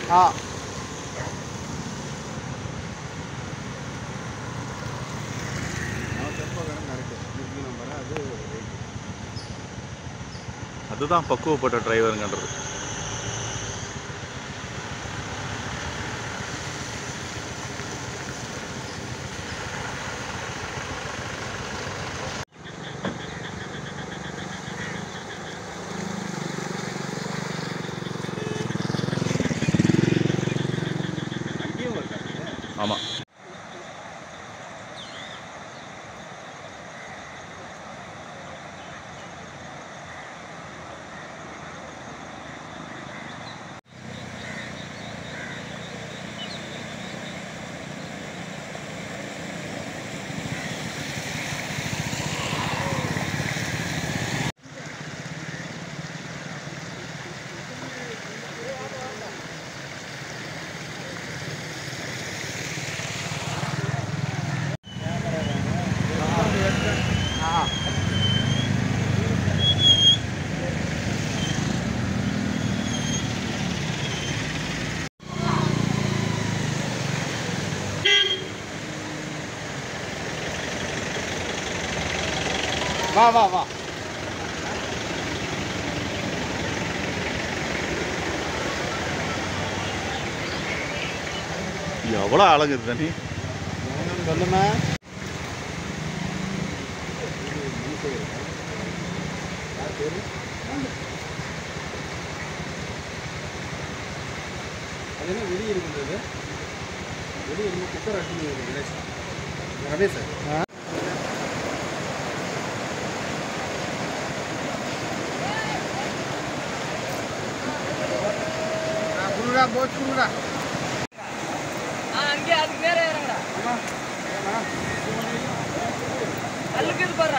ஆ அதுதான் பக்குவப்பட்ட டிரைவருங்கன்றது ஆமாம் வா வா வா எவ்வளோ அழகுது தண்ணி சொல்லுமா அது என்ன வெளியே இருக்கின்றது வெளியே இருந்து குக்கர் அடிச்சு ரமேஷ் ரமேஷ் சார் குருடா போச்சு குருடா அங்கே அதுக்கு நேரே இறங்கடா அள்ளுக்குது பாடுறா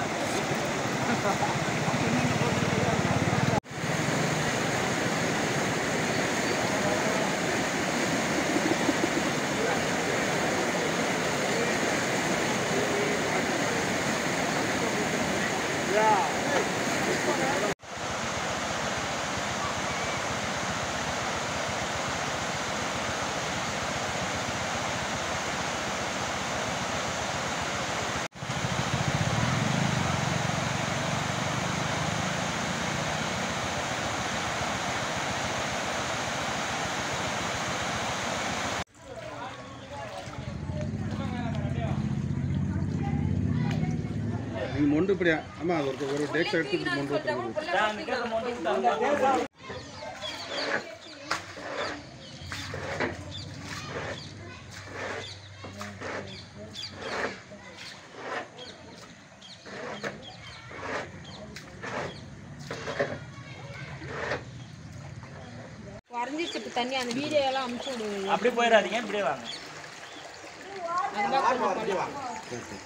நீங்கள் மொண்டு இப்படியா ஆமாம் அது ஒரு ஒரு டேக்ஸ் எடுத்து இப்படி மொண்டு வைக்கிறது வரைஞ்சிச்சு இப்போ தண்ணி அந்த வீடியோ எல்லாம் அமுச்சு விடு அப்படி போயிடாதீங்க இப்படியே வாங்க அதெல்லாம் கொஞ்சம் பண்ணு.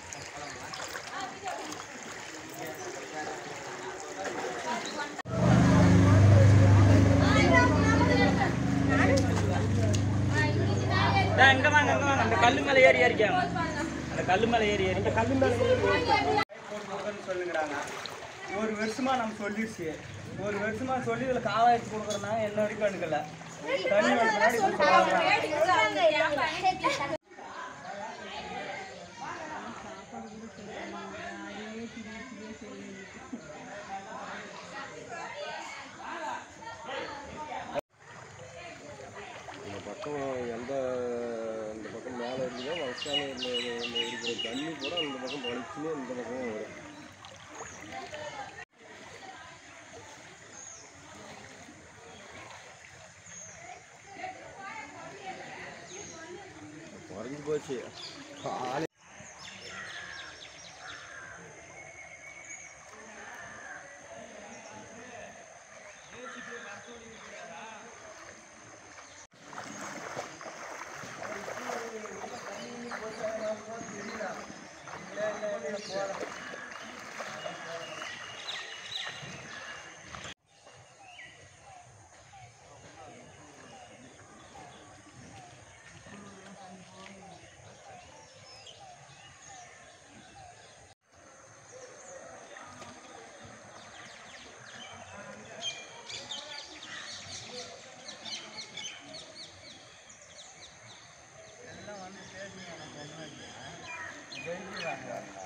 டேய், இங்க வாங்க இங்க வாங்க அந்த கல்லு மேல ஏறி ஏறிக்காங்க அந்த கல்லு மேல ஏறி ஏறி இந்த கல்லு மேல ஏறி ஏறி சொல்லுங்கிறாங்க ஒரு வருஷமா நம்ம சொல்லிடுச்சு ஒரு வருஷமா சொல்லி இதுல காவாயிடுச்சு கொடுக்குறோம்னா என்ன வரைக்கும் எடுக்கல தண்ணி வந்து முன்னாடி இப்படி சொல்றாங்க. இந்த பக்கம் எந்த இந்த பக்கம் மேலே இருந்ததோ வயசான இருக்கிற தண்ணி கூட அந்த பக்கம் பளிச்சுன்னு இந்த பக்கம் வரும் குறைஞ்சி போச்சு செய்கிறாங்க